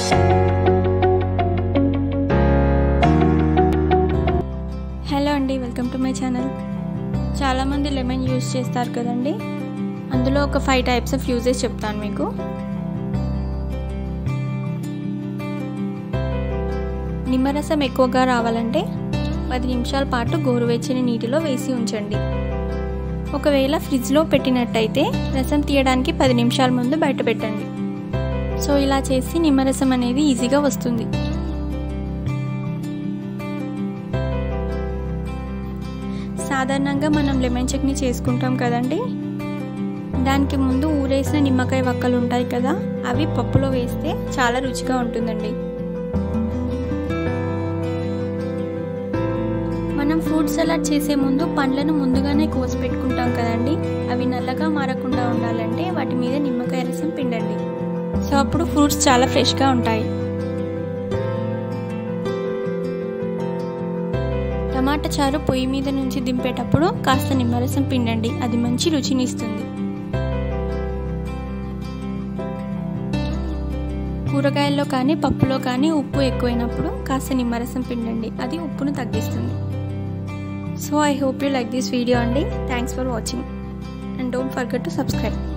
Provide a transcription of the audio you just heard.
hello అండి welcome to my channel చాలామంది lemon use చేస్తారు కదండి అందులో ఒక ఫైవ్ టైప్స్ ఆఫ్ యూజెస్ చెప్తాను మీకు నిమ్మరసం ఎక్కువగా రావాలంటే పది నిమిషాల పాటు గోరువెచ్చని నీటిలో వేసి ఉంచండి ఒకవేళ ఫ్రిడ్జ్లో పెట్టినట్టయితే రసం తీయడానికి పది నిమిషాల ముందు బయట పెట్టండి సో ఇలా చేసి నిమ్మరసం అనేది ఈజీగా వస్తుంది సాధారణంగా మనం లెమన్ చట్నీ చేసుకుంటాం కదండి దానికి ముందు ఊరేసిన నిమ్మకాయ వక్కలు ఉంటాయి కదా అవి పప్పులో వేస్తే చాలా రుచిగా ఉంటుందండి మనం ఫ్రూట్ సలాడ్ చేసే ముందు పండ్లను ముందుగానే కోసి పెట్టుకుంటాం కదండి అవి నల్లగా మారకుండా ఉండాలంటే వాటి మీద నిమ్మకాయ రసం పిండండి సో అప్పుడు ఫ్రూట్స్ చాలా ఫ్రెష్గా ఉంటాయి టమాటా చారు పొయ్యి మీద నుంచి దింపేటప్పుడు కాస్త నిమ్మరసం పిండండి అది మంచి రుచిని ఇస్తుంది కూరగాయల్లో కానీ పప్పులో కానీ ఉప్పు ఎక్కువైనప్పుడు కాస్త నిమ్మరసం పిండండి అది ఉప్పును తగ్గిస్తుంది so I hope you like this video అండి thanks for watching and don't forget to subscribe